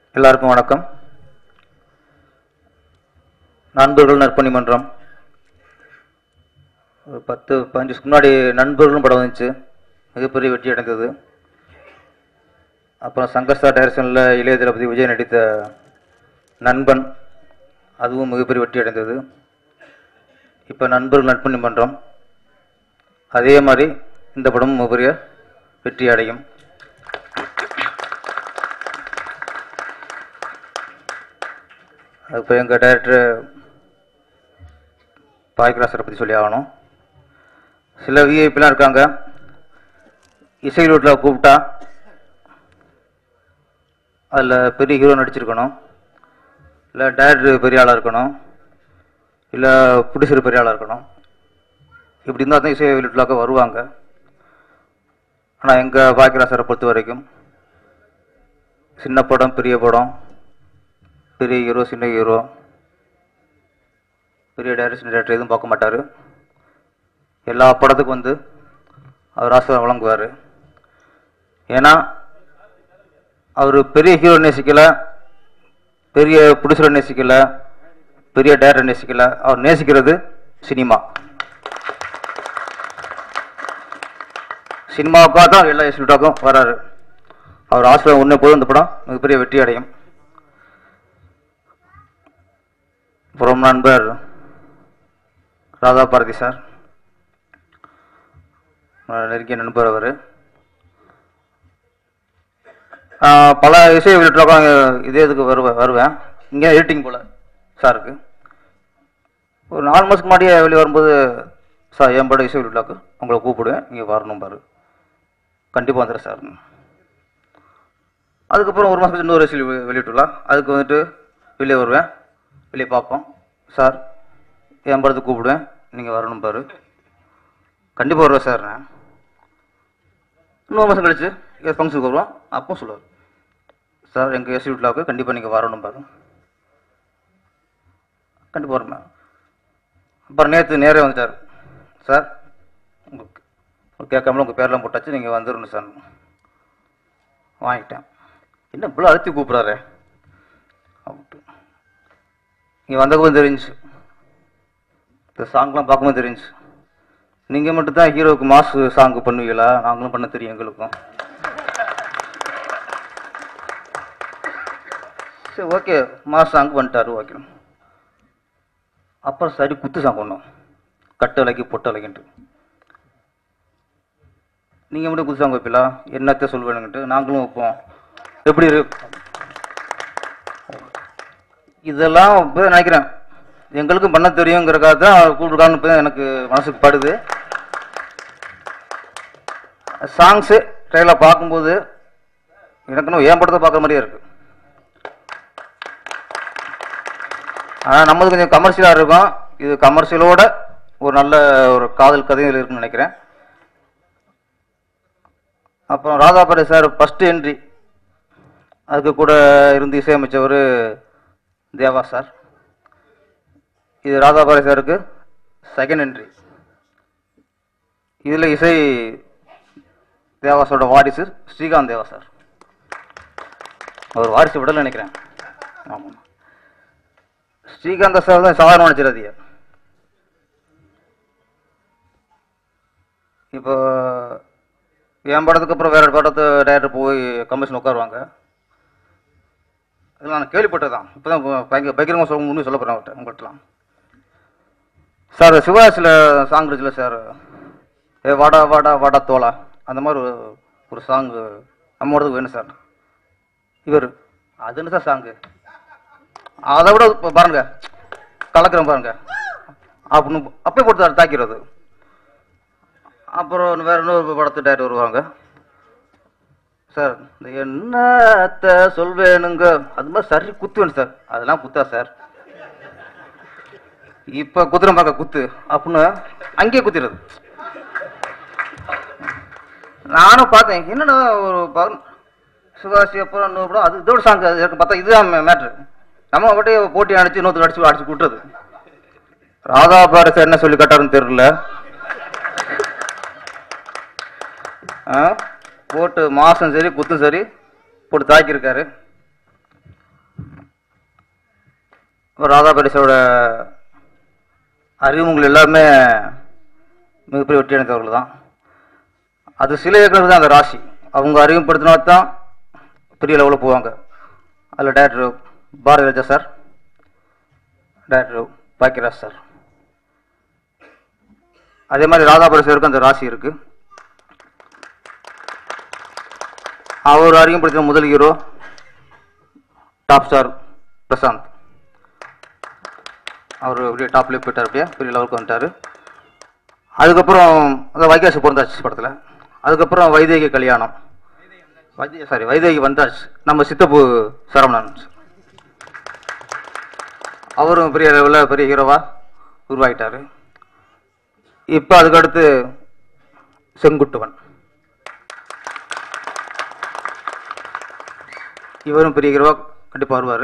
எல்லாருக்கும் வணக்கம் நண்பர்கள் நற்பணி மன்றம் ஒரு பத்து பதினஞ்சு வருஷத்துக்கு முன்னாடி நண்பர்களும் படம் வந்துச்சு மிகப்பெரிய வெற்றி அடைந்தது அப்புறம் சங்கர்ஸ்தா டைரக்ஷனில் இளைய தளபதி விஜய் நடித்த நண்பன் அதுவும் மிகப்பெரிய வெற்றி அடைந்தது இப்போ நண்பர்கள் நற்பணி மன்றம் அதே மாதிரி இந்த படமும் மிகப்பெரிய வெற்றி அடையும் இப்போ எங்கள் டைரக்டர் பாய்கிராசரை பற்றி சொல்லி ஆகணும் சில விஐபிலாம் இருக்காங்க இசை வீட்டில் கூப்பிட்டா அதில் பெரிய ஹீரோ நடிச்சிருக்கணும் இல்லை டைரக்டர் பெரிய ஆளாக இருக்கணும் இல்லை ப்ரொடியூசர் பெரிய ஆளாக இருக்கணும் இப்படி இருந்தால் தான் இசை வீட்டுலாக்க வருவாங்க ஆனால் எங்கள் பாக்கியராசரை பொறுத்த வரைக்கும் சின்ன படம் பெரிய படம் பெரிய ஹீரோ சின்ன ஹீரோ பெரிய டைரக்ஷன் டேரக்டர் எதுவும் பார்க்க மாட்டார் எல்லா படத்துக்கும் வந்து அவர் ஆசிரியர் வழங்குவார் ஏன்னா அவர் பெரிய ஹீரோ நேசிக்கல பெரிய ப்ரொடியூசரை நேசிக்கல பெரிய டைரக்டர் நேசிக்கல அவர் நேசிக்கிறது சினிமா சினிமாவுக்காக தான் எல்லா இன்ஸ்டியூட்டாக்கும் வராரு அவர் ஆசிரியர் ஒன்றே போதும் இந்த படம் மிகப்பெரிய வெற்றி அடையும் அப்புறம் நண்பர் ராதா பாரதி சார் நெருங்கிய நண்பர் அவர் பல இசை வெளியிட்டிருக்கோம் இதே இதுக்கு வருவேன் வருவேன் இங்கே எடிட்டிங் போல் சாருக்கு ஒரு நாலு மாதத்துக்கு முன்னாடியே வெளியே வரும்போது சார் என் படம் இசை வெளியிட்டாக்கு உங்களை கூப்பிடுவேன் இங்கே வரணும் பாரு கண்டிப்பாக வந்துடுறேன் சார் அதுக்கப்புறம் ஒரு மாதத்துக்கு இன்னொரு இசை வெளியிட்டுலாம் அதுக்கு வந்துட்டு வெளியே வருவேன் வெளியே பார்ப்போம் சார் என் படத்துக்கு கூப்பிடுவேன் நீங்கள் வரணும் பாரு கண்டிப்பாக வருவேன் சார் நான் இன்னொரு மாதம் கழிச்சு எங்கள் ஃபங்க்ஷனுக்கு வருவோம் அப்போ சொல்லுவார் சார் எங்கள் எஸ்சி வீட்டில் கண்டிப்பாக நீங்கள் வரணும் பாரு கண்டிப்பாக வருவேன் அப்புறம் நேற்று நேரே வந்துட்டார் சார் உங்களுக்கு கேட்காமல உங்கள் பேர்லாம் போட்டாச்சு நீங்கள் வந்துடணும் சார் வாங்கிட்டேன் என்ன இவ்வளோ அழுத்தி கூப்பிட்றாரு அப்படின்ட்டு இங்கே வந்தப்போ தெரிஞ்சு இந்த சாங்லாம் பார்க்கும்போது தெரிஞ்சு நீங்கள் மட்டும் தான் ஹீரோவுக்கு மாஸ் சாங் பண்ணுவீங்களா நாங்களும் பண்ண தெரியும் எங்களுக்கும் சரி ஓகே மாஸ் சாங் பண்ணிட்டாரு ஓகே அப்புறம் சரி குத்து சாங் பண்ணோம் கட்டளைக்கு பொட்டளைக்குன்ட்டு நீங்கள் மட்டும் குத்து சாங் வைப்பீங்களா என்னத்தை சொல்வேனுங்கன்ட்டு நாங்களும் வைப்போம் எப்படி இருக்கு இதெல்லாம் இப்போ நினைக்கிறேன் எங்களுக்கும் பண்ண தெரியுங்கிறக்காக தான் கூப்பிடுறான்னு இப்போ எனக்கு மனசுக்கு படுது சாங்ஸு ட்ரெயிலில் பார்க்கும்போது எனக்கு இன்னும் என் படத்தை பார்க்குற மாதிரியே இருக்கு ஆனால் நம்மது கொஞ்சம் கமர்ஷியலாக இருக்கும் இது கமர்ஷியலோட ஒரு நல்ல ஒரு காதல் கதைகள் இருக்குன்னு நினைக்கிறேன் அப்புறம் ராதாபாரி சார் ஃபஸ்ட்டு என்ட்ரி அதுக்கு கூட இருந்து இசையமைச்சவர் தேவா சார் இது ராதாபாரி சாருக்கு செகண்ட் என்ட்ரி இதில் இசை தேவாசோட வாரிசு ஸ்ரீகாந்த் தேவா சார் அவர் வாரிசு விடல நினைக்கிறேன் ஆமாம் ஸ்ரீகாந்த சார் தான் சாதாரண நினச்சிடாதீங்க இப்போ என் படத்துக்கு அப்புறம் வேற படத்தை டேரக்டர் போய் கமிஷன் உட்காருவாங்க இதெல்லாம் நான் கேள்விப்பட்டதான் இப்போ தான் பயங்கர பகிரமாக சொல்ல முன்னு சொல்ல போகிறேன் அவர்கிட்ட உங்கள்கிட்டலாம் சார் சிவாசியில் சாங் இருக்குல்ல சார் ஏ வாடா வாடா வாடா தோலா அந்த மாதிரி ஒரு ஒரு சாங்கு நம்ம இடத்துக்கு வேணும் சார் இவர் அது என்ன சார் சாங்கு அதை விட இப்போ பாருங்க கலக்கிறேன் பாருங்க அப்படின்னு அப்பயே போட்டு தாக்கிறது அப்புறம் வேற இன்னொரு படத்து டேரக்டர் வருவாங்க சார் இந்த என்னத்த சொல்வேனுங்க அது மாதிரி சரி குத்துவேன் சார் அதெல்லாம் குத்தா சார் இப்ப குதிரை பார்க்க குத்து அப்படின்னு அங்கேயே குத்திடுறது நானும் பார்த்தேன் என்னடா ஒரு பகல் சிவாசி அப்புறம் இன்னொரு படம் அது இதோட சாங் அது இருக்கு பார்த்தா இதுதான் மேட்ரு நம்ம அப்படியே போட்டி அடிச்சு இன்னொருத்தர் அடிச்சு அடிச்சு விட்டுறது ராதா பாரத் என்ன சொல்லி கட்டாருன்னு தெரியல ஆ போட்டு மாசம் சரி குத்தும் சரி போட்டு தாக்கியிருக்காரு ராதா பரிசோட அறிமுகங்கள் எல்லாருமே மிகப்பெரிய வெற்றி அடைந்தவர்கள் தான் அது சில இயக்குனர் தான் அந்த ராசி அவங்க அறிமுகப்படுத்தினா தான் பெரிய லெவலில் போவாங்க அதில் director Bharathi Raja sir director Bhagyaraj sir அதே மாதிரி ராதா பரிசருக்கு அந்த ராசி இருக்கு அவர் அறிமுகப்படுத்தின முதல் ஹீரோ டாப் ஸ்டார் பிரசாந்த் அவர் அப்படியே டாப்லேயே போயிட்டார் அப்படியே பெரிய லெவலுக்கு வந்துட்டார் அதுக்கப்புறம் அந்த வைகாசி பிறந்தாச்சு படத்தில் அதுக்கப்புறம் வைதேகி கல்யாணம் வைத்திய சாரி வைதேகி வந்தாச்சு நம்ம சித்தப்பு சரவணன் அவரும் பெரிய லெவலில் பெரிய ஹீரோவா உருவாகிட்டார் இப்போ அதுக்கடுத்து செங்குட்டுவன் இவரும் பெரிய ஹீரோவா கண்டிப்பாக வருவார்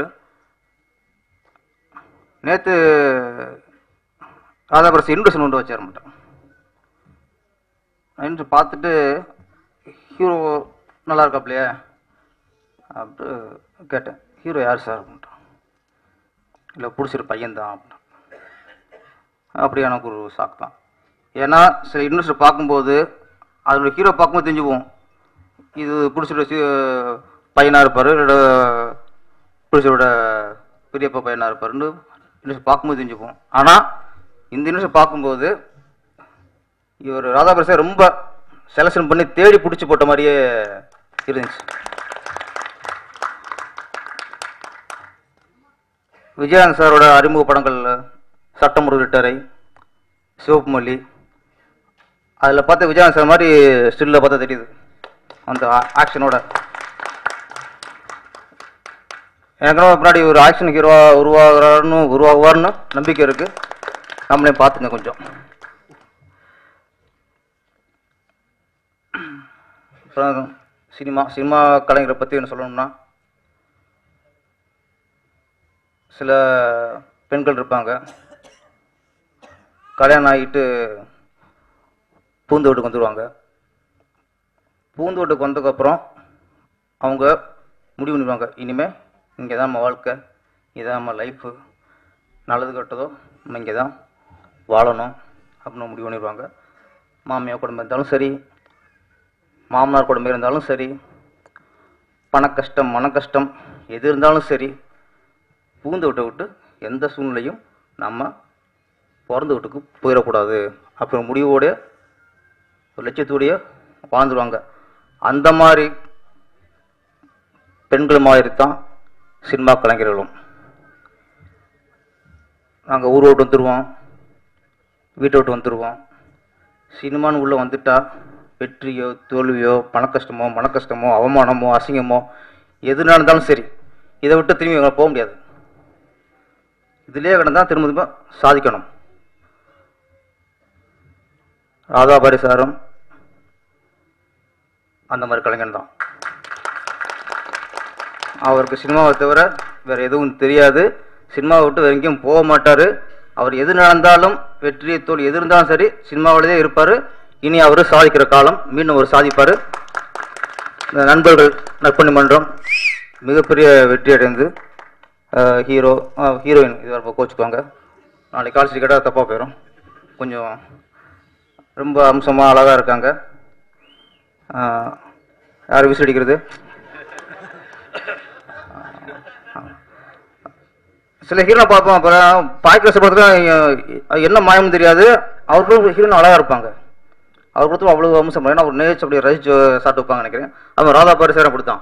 நேற்று ராதாபுரஸ் இன்ட்ரெஸ்ட் ஒன்று வச்சார் மாட்டேன் என்று பார்த்துட்டு ஹீரோ நல்லா இருக்காப்லையே அப்படின்ட்டு கேட்டேன் ஹீரோ யார் சார் அப்படின்ட்டான் இல்லை பிடிச்சிரு பையன்தான் அப்படின்னா அப்படி எனக்கு ஒரு ஷாக் தான் ஏன்னா சில இன்ட்ரெஸ்ட் பார்க்கும்போது அதோட ஹீரோ பார்க்கும்போது தெரிஞ்சுக்குவோம் இது பிடிச்சிரு பையனாக இருப்பார் இல்லை பிடிச்சரோட பெரியப்பா பையனாக இருப்பாருன்னு இன்ட்ரெஸ்ட் பார்க்கும்போது தெரிஞ்சுப்போம் ஆனால் இந்த இன்ட்ரெஸ்ட் பார்க்கும்போது இவர் ராதாபிரசாத் ரொம்ப செலக்ஷன் பண்ணி தேடி பிடிச்சி போட்ட மாதிரியே இருந்துச்சு விஜயகாந்த் சாரோட அறிமுக படங்கள் சட்டமுறை ரிட்டரை சிவப்பு மல்லி அதில் பார்த்த விஜயகாந்த் சார் மாதிரி ஸ்டில்ல பார்த்தா தெரியுது அந்த ஆக்ஷனோட எனக்கு என்னமோ பின்னாடி ஒரு ஆக்ஷன் ஹீரோவா உருவாகிறாருன்னு உருவாகுவார்னு நம்பிக்கை இருக்கு நம்மளே பார்த்துங்க கொஞ்சம் அப்புறம் சினிமா சினிமா கலைஞரை பற்றி என்ன சொல்லணும்னா சில பெண்கள் இருப்பாங்க கல்யாணம் ஆகிட்டு பூந்து வீட்டுக்கு வந்துடுவாங்க பூந்து வீட்டுக்கு வந்ததுக்கப்புறம் அவங்க முடிவு பண்ணிடுவாங்க இனிமேல் இங்கே தான் நம்ம வாழ்க்கை இதான் நம்ம லைஃபு நல்லது கெட்டதோ நம்ம இங்கே தான் வாழணும் அப்படின்னு முடிவு பண்ணிடுவாங்க மாமியார் குடும்பம் இருந்தாலும் சரி மாமனார் குடும்பம் இருந்தாலும் சரி பண கஷ்டம் மன கஷ்டம் எது இருந்தாலும் சரி பூந்து விட்டை விட்டு எந்த சூழ்நிலையும் நம்ம பிறந்த வீட்டுக்கு போயிடக்கூடாது அப்படி முடிவோட ஒரு லட்சியத்தோடைய வாழ்ந்துருவாங்க அந்த மாதிரி பெண்கள் மாதிரி தான் சினிமா கலைஞர்களும் நாங்கள் ஊர் விட்டு வந்துடுவோம் வீட்டை விட்டு வந்துடுவோம் சினிமான்னு உள்ளே வந்துட்டா வெற்றியோ தோல்வியோ பணக்கஷ்டமோ மனக்கஷ்டமோ அவமானமோ அசிங்கமோ எது நடந்தாலும் சரி இதை விட்டு திரும்பி இவங்க போக முடியாது இதிலே கிடந்தா திரும்ப திரும்ப சாதிக்கணும் ராதா பரிசாரம் அந்த மாதிரி கலைஞன் தான் அவருக்கு சினிமாவை தவிர வேற எதுவும் தெரியாது சினிமாவை விட்டு வேற எங்கேயும் போக மாட்டார் அவர் எது நடந்தாலும் வெற்றி தோல் எது இருந்தாலும் சரி சினிமாவிலேயே இருப்பார் இனி அவர் சாதிக்கிற காலம் மீண்டும் அவர் சாதிப்பார் இந்த நண்பர்கள் நற்பணி மன்றம் மிகப்பெரிய வெற்றி அடைந்து ஹீரோ ஹீரோயின் இது வரப்போ கோச்சுக்குவாங்க நாளைக்கு கால் கேட்டால் தப்பாக போயிடும் கொஞ்சம் ரொம்ப அம்சமாக அழகாக இருக்காங்க அஹ், யார் விசில் அடிக்கிறது சில ஹீரோ பார்ப்போம் அப்புறம் பாய்க்கிற படத்தில் என்ன மாயமும் தெரியாது அவர்களும் ஹீரோயின் அழகாக இருப்பாங்க அவர் பொறுத்தவரை அவ்வளோ அம்சம் ஏன்னா அவர் நேச்சு அப்படியே ரசிச்சு சாப்பிட்டு வைப்பாங்க நினைக்கிறேன் அவன் ராதா பாரிசாரம் அப்படித்தான்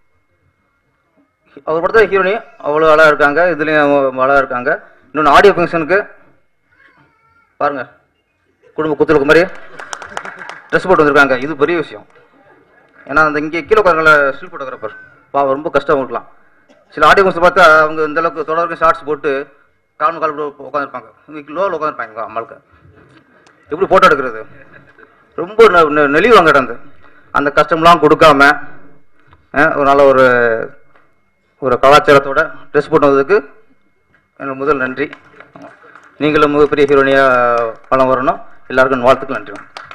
அவர் படத்தில் ஹீரோனி அவ்வளோ அழகாக இருக்காங்க இதுலேயும் அழகாக இருக்காங்க இன்னொன்று ஆடியோ ஃபங்க்ஷனுக்கு பாருங்க குடும்ப குத்துலுக்கு மாதிரி ட்ரெஸ் போட்டு வந்திருக்காங்க இது பெரிய விஷயம் ஏன்னா அந்த இங்கே கீழே உட்காரங்கள ஸ்டில் ஃபோட்டோகிராஃபர் பாவம் ரொம்ப கஷ்டம் இருக்கலாம் சில ஆடியோ ஃபங்க்ஷன் பார்த்தா அவங்க இந்த அளவுக்கு தொடர்ந்து ஷார்ட்ஸ் போட்டு கால் கால் உட்காந்துருப்பாங்க இங்கே லோவில் உட்காந்துருப்பாங்க அம்மாளுக்கு எப்படி ஃபோட்டோ எடுக்கிறது ரொம்ப நெ- நெ- நெளிவாங்க கிடந்து அந்த கஷ்டம்லாம் கொடுக்காம அஹ், ஒரு நல்ல ஒரு ஒரு கலாச்சாரத்தோட ட்ரெஸ் போட்டு வந்ததுக்கு எனக்கு முதல் நன்றி நீங்களும் மிகப்பெரிய ஹீரோனியாக பலம் வரணும் எல்லாருக்கும் வாழ்த்துக்கள் நன்றி